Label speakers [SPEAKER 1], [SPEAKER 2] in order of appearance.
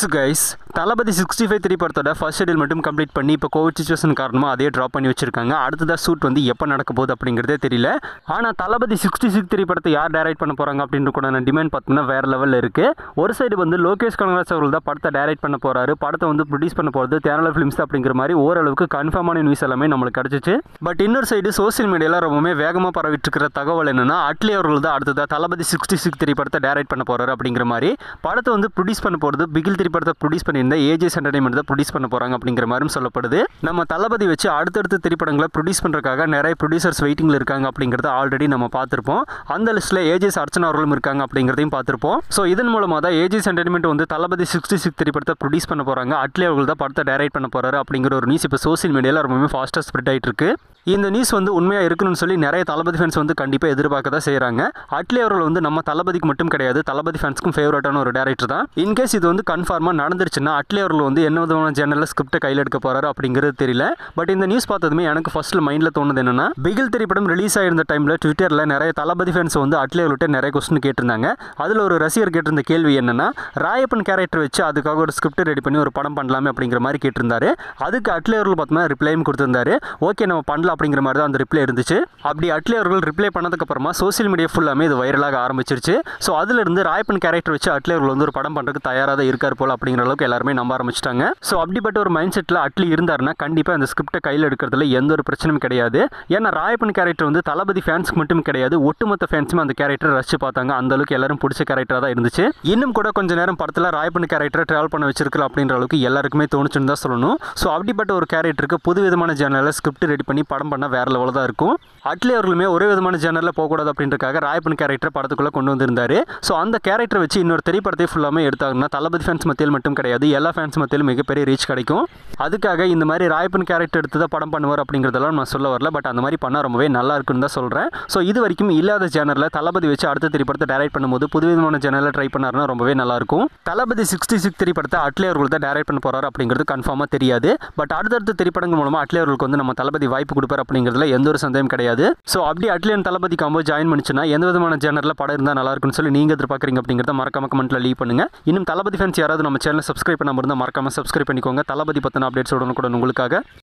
[SPEAKER 1] watts guys Thalapathy sixty five three படத்தோட first schedule மட்டும் complete பண்ணி இப்போ கோவிட் சுச்சுவேஷன் காரணமாக அதே ட்ராப் பண்ணி வச்சிருக்காங்க அடுத்ததாக ஷூட் வந்து எப்போ நடக்க போகுது அப்படிங்கிறதே தெரியல ஆனால் தளபதி சிக்ஸ்டி சிக்ஸ் த்ரீ படத்தை யார் டைரக்ட் பண்ண போகிறாங்க அப்படின்னு கூட நான் டிமாண்ட் பார்த்தோம்னா வேறு லெவலில் இருக்குது ஒரு சைடு வந்து லோகேஷ் கனகராஜ் அவர்கள் தான் படத்தை டைரக்ட் பண்ண போகிறாரு படத்தை வந்து ப்ரொடியூஸ் பண்ண போகிறது தேனல ஃபிலிம்ஸ் அப்படிங்கிற மாதிரி ஓரளவுக்கு கன்ஃபார்மான நியூஸ் எல்லாமே நம்மளுக்கு கிடச்சிச்சு பட் இன்னொரு சைடு சோசியல் மீடியாவில் ரொம்பவுமே வேகமாக பரவிட்டு இருக்கிற தகவல் என்னன்னா அட்லி அவர்கள் தான் அடுத்ததாக தளபதி சிக்ஸ்டி சிக்ஸ் த்ரீ படத்தை டைரக்ட் பண்ண போகிறாரு அப்படிங்கிற மாதிரி படத்தை வந்து ப்ரொடியூஸ் பண்ண போகிறது பிகில் த்ரீ படத்தை ப்ரொடியூஸ் பண்ணியிருந்த ஏஜேஸ் என்டர்டைன்மெண்ட் தான் ப்ரொடியூஸ் பண்ண போகிறாங்க அப்படிங்கிற மாதிரியும் சொல்லப்படுது நம்ம தளபதி வச்சு அடுத்தடுத்த திரைப்படங்களை ப்ரொடியூஸ் பண்ணுறதுக்காக நிறைய ப்ரொடியூசர்ஸ் வெயிட்டிங்கில் இருக்காங்க அப்படிங்கிறத ஆல்ரெடி நம்ம பார்த்துருப்போம் அந்த லிஸ்ட்டில் ஏஜேஸ் அர்ச்சனா அவர்களும் இருக்காங்க அப்படிங்கிறதையும் பார்த்துருப்போம் ஸோ இதன் மூலமாக தான் ஏஜேஸ் என்டர்டைன்மெண்ட் வந்து தளபதி சிக்ஸ்டி சிக்ஸ் திரைப்படத்தை ப்ரொடியூஸ் பண்ண போகிறாங்க அட்லி அவர்கள் தான் படத்தை டைரக்ட் பண்ண போகிறாரு அப்படிங்கிற ஒரு நியூஸ் இப்போ சோசியல் மீடியாவில் ரொம்பவே ஃபாஸ்ட்டாக ஸ்ப்ரெட் ஆகிட்டு இருக்கு இந்த நியூஸ் வந்து உண்மையாக இருக்கணும்னு சொல்லி நிறைய தளபதி ஃபேன்ஸ் வந்து கண்டிப்பாக எதிர்பார்க்க தான் செய்கிறாங்க அட்லி அவர்கள் வந்து நம்ம தளபதிக்கு மட்டும் கிடையாது தளபதி ஃபேன்ஸ்க்கும் ஃபேவரட்டான ஒரு டேரக்டர் தான் இன்கேஸ் இது வந்து கன்ஃபார்மாக நடந்துருச்சுன்னா அட்லி அவர்கள் வந்து என்ன விதமான ஜேர்னலில் ஸ்கிரிப்டை கையில் எடுக்க போகிறாரு அப்படிங்கிறது தெரியல பட் இந்த நியூஸ் பார்த்ததுமே எனக்கு ஃபர்ஸ்ட்டில் மைண்டில் தோணுது என்னன்னா பிகில் திரைப்படம் ரிலீஸ் ஆயிருந்த டைமில் ட்விட்டரில் நிறைய தளபதி ஃபேன்ஸ் வந்து அட்லி அவர்கிட்ட நிறைய கொஸ்டின் கேட்டிருந்தாங்க அதில் ஒரு ரசிகர் கேட்டிருந்த கேள்வி என்னன்னா ராயப்பன் கேரக்டர் வச்சு அதுக்காக ஒரு ஸ்கிரிப்ட் ரெடி பண்ணி ஒரு படம் பண்ணலாமே அப்படிங்கிற மாதிரி கேட்டிருந்தாரு அதுக்கு அட்லி அவர்கள் பார்த்தோம்னா ரிப்ளையும் கொடுத்திருந்தாரு ஓகே நம்ம பண்ணலாம் அப்படிங்கிற மாதிரி தான் அந்த ரிப்ளை இருந்துச்சு அப்படி அட்லி அவர்கள் ரிப்ளை பண்ணதுக்கப்புறமா சோசியல் மீடியா ஃபுல்லாமே இது வைரலாக ஆரம்பிச்சிருச்சு ஸோ அதிலிருந்து ராயப்பன் கேரக்டர் வச்சு அட்லி அவர்கள் வந்து ஒரு படம் பண்ணுறதுக்கு தயாராக தான் இருக்கார் போல அப்படிங்கிற அளவுக்கு எல்லாருமே நம்ப ஆரம்பிச்சிட்டாங்க ஸோ அப்படிப்பட்ட ஒரு மைண்ட் செட்டில் அட்லி இருந்தாருன்னா கண்டிப்பாக அந்த ஸ்கிரிப்டை கையில் எடுக்கிறதுல எந்த ஒரு பிரச்சனையும் கிடையாது ஏன்னா ராயப்பன் கேரக்டர் வந்து தளபதி ஃபேன்ஸ்க்கு மட்டும் கிடையாது ஒட்டுமொத்த ஃபேன்ஸுமே அந்த கேரக்டர் ரசிச்சு பார்த்தாங்க அந்த அளவுக்கு எல்லாரும் பிடிச்ச கேரக்டராக தான் இருந்துச்சு இன்னும் கூட கொஞ்ச நேரம் படத்தில் ராயப்பன் கேரக்டரை ட்ராவல் பண்ண வச்சிருக்கல அப்படின்ற அளவுக்கு எல்லாருக்குமே தோணுச்சுன்னு தான் சொல்லணும் ஸோ அப்படிப்பட்ட ஒரு கேரக்டருக்கு புது விதமான ஜேனலில் ஸ்கிரிப்ட் ரெடி பண்ணி படம் பண்ண வேற லெவலில் தான் இருக்கும் அட்லி அவர்களுமே ஒரே விதமான ஜேனலில் போகக்கூடாது அப்படின்றக்காக ராயப்பன் கேரக்டர் படத்துக்குள்ளே கொண்டு வந்திருந்தாரு ஸோ அந்த கேரக்டர் வச்சு இன்னொரு திரைப்படத்தை ஃபுல்லாமே எடுத்தாங்கன்னா தளபதி ஃபேன்ஸ் மத்தியில் மட்டும் கிடையாது எல்லா ஃபேன்ஸ் மத்தியிலும் மிகப்பெரிய ரீச் கிடைக்கும் அதுக்காக இந்த மாதிரி ராயப்பன் கேரக்டர் எடுத்து தான் படம் பண்ணுவார் அப்படிங்கிறதெல்லாம் நான் சொல்ல வரல பட் அந்த மாதிரி பண்ணால் ரொம்பவே நல்லா இருக்குன்னு தான் சொல்கிறேன் ஸோ இது வரைக்கும் இல்லாத ஜேனரில் தளபதி வச்சு அடுத்த திரைப்படத்தை டைரக்ட் பண்ணும்போது புதுவிதமான ஜேனலில் ட்ரை பண்ணாருன்னா ரொம்பவே நல்லாயிருக்கும் தளபதி சிக்ஸ்டி சிக்ஸ் திரைப்படத்தை அட்லி அவர்கள் தான் டைரக்ட் பண்ண போகிறாரு அப்படிங்கிறது கன்ஃபார்மாக தெரியாது பட் அடுத்தடுத்த திரைப்படங்கள் மூலமாக அட்லி அவர்களுக்கு வந்து நம்ம தளபதி வாய்ப்பு கொடுப்பார் அப்படிங்கிறதுல எந்த ஒரு சந்தேகம் கிடையாது ஸோ அப்படி Atlee and Thalapathy combo join பண்ணிச்சுன்னா எந்த விதமான ஜேனரில் படம் இருந்தால் நல்லா இருக்கும்னு சொல்லி நீங்கள் எதிர்பார்க்குறீங்க அப்படிங்கிறத மறக்காம கமெண்ட்டில் லீவ் பண்ணுங்க இன்னும் தளபதி ஃபேன்ஸ் யாராவது நம்ம சேனல் சப்ஸ்கிரைப் பண்ணாமல் இருந்தால் மறக்காம சப்ஸ்கிரைப் பண்ணிக்கோங்க தளபதி பற்றின அப்டேட்ஸ் உடனுக்குடன் உங்களுக்காக